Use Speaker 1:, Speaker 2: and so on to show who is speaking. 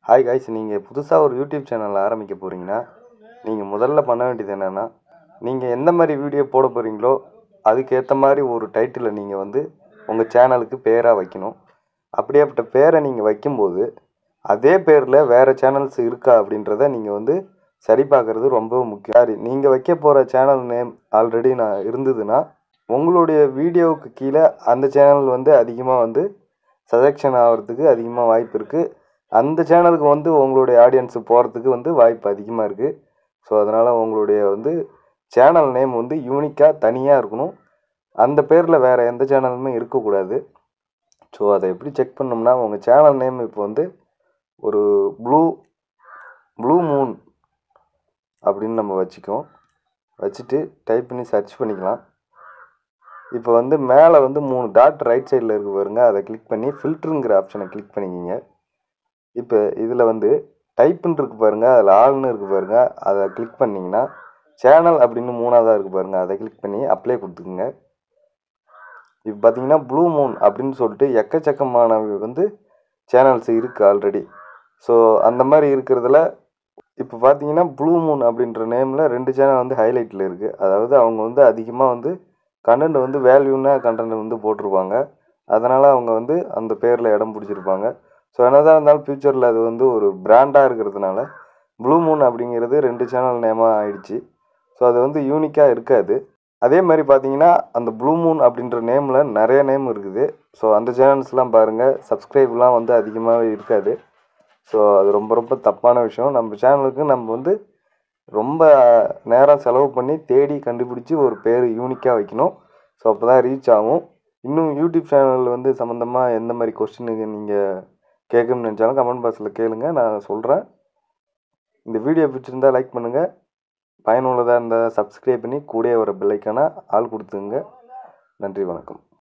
Speaker 1: hi guys நீங்கள் புதுசாக ஒரு யூடியூப் சேனல் ஆரம்பிக்க போகிறீங்கன்னா நீங்கள் முதல்ல பண்ண வேண்டியது என்னென்னா நீங்கள் எந்த மாதிரி வீடியோ போட போகிறீங்களோ அதுக்கேற்ற மாதிரி ஒரு டைட்டிலை நீங்கள் வந்து உங்கள் சேனலுக்கு பேராக வைக்கணும் அப்படியாப்பட்ட பேரை நீங்கள் வைக்கும்போது அதே பேரில் வேறு சேனல்ஸ் இருக்கா அப்படின்றத நீங்கள் வந்து சரி பார்க்குறது ரொம்ப முக்கியம் சரி நீங்கள் வைக்க போகிற சேனல் நேம் ஆல்ரெடி நான் இருந்ததுன்னா உங்களுடைய வீடியோவுக்கு கீழே அந்த சேனல் வந்து அதிகமாக வந்து சஜெக்ஷன் ஆகிறதுக்கு அதிகமாக வாய்ப்பு இருக்குது அந்த சேனலுக்கு வந்து உங்களுடைய ஆடியன்ஸு போகிறதுக்கு வந்து வாய்ப்பு அதிகமாக இருக்குது ஸோ அதனால் உங்களுடைய வந்து சேனல் நேம் வந்து யூனிக்காக தனியாக இருக்கணும் அந்த பேரில் வேறு எந்த சேனலுமே இருக்கக்கூடாது ஸோ அதை எப்படி செக் பண்ணோம்னா உங்கள் சேனல் நேம் இப்போ வந்து ஒரு ப்ளூ ப்ளூ மூன் அப்படின்னு நம்ம வச்சுக்கோம் வச்சுட்டு டைப் பண்ணி சர்ச் பண்ணிக்கலாம் இப்போ வந்து மேலே வந்து மூணு டாட் ரைட் சைடில் இருக்கு பாருங்க அதை கிளிக் பண்ணி ஃபில்ட்ருங்கிற ஆப்ஷனை கிளிக் பண்ணிக்கிங்க இப்போ இதில் வந்து டைப்புன்னு இருக்கு பாருங்க அதில் ஆள்னு இருக்கு பாருங்க அதை கிளிக் பண்ணிங்கன்னா சேனல் அப்படின்னு மூணாவதாக இருக்கு பாருங்க அதை கிளிக் பண்ணி அப்ளை கொடுத்துக்குங்க இப்போ பார்த்தீங்கன்னா ப்ளூ மூன் அப்படின்னு சொல்லிட்டு எக்கச்சக்கமான வந்து சேனல்ஸ் இருக்குது ஆல்ரெடி ஸோ அந்த மாதிரி இருக்கிறதுல இப்போ பார்த்தீங்கன்னா ப்ளூ மூன் அப்படின்ற நேமில் ரெண்டு சேனல் வந்து ஹைலைட்டில் இருக்குது அதாவது அவங்க வந்து அதிகமாக வந்து கண்டென்ட் வந்து வேல்யூன்னா கண்டென்ட் வந்து போட்டிருப்பாங்க அதனால் அவங்க வந்து அந்த பேரில் இடம் பிடிச்சிருப்பாங்க ஸோ என்னதான் இருந்தாலும் ஃப்யூச்சரில் அது வந்து ஒரு பிராண்டாக இருக்கிறதுனால ப்ளூ மூன் அப்படிங்கிறது ரெண்டு சேனல் நேமாக ஆயிடுச்சு ஸோ அது வந்து யூனிக்காக இருக்காது அதே மாதிரி பார்த்தீங்கன்னா அந்த ப்ளூ மூன் அப்படின்ற நேமில் நிறைய நேம் இருக்குது ஸோ அந்த சேனல்ஸ்லாம் பாருங்கள் சப்ஸ்கிரைப்லாம் வந்து அதிகமாகவே இருக்காது ஸோ அது ரொம்ப ரொம்ப தப்பான விஷயம் நம்ம சேனலுக்கு நம்ம வந்து ரொம்ப நேரம் செலவு பண்ணி தேடி கண்டுபிடிச்சி ஒரு பேர் யூனிக்காக வைக்கணும் ஸோ அப்போ தான் ரீச் ஆகும் இன்னும் யூடியூப் சேனல் வந்து சம்மந்தமாக எந்த மாதிரி கொஸ்டினுக்கு நீங்கள் கேட்கணும்னு நினச்சாலும் கமெண்ட் பாக்ஸில் கேளுங்க நான் சொல்கிறேன் இந்த வீடியோ பிடிச்சிருந்தா லைக் பண்ணுங்கள் பயனுள்ளதாக இருந்தால் சப்ஸ்கிரைப் பண்ணி கூடயே வர பெல்லைக்கான ஆள் கொடுத்துங்க நன்றி வணக்கம்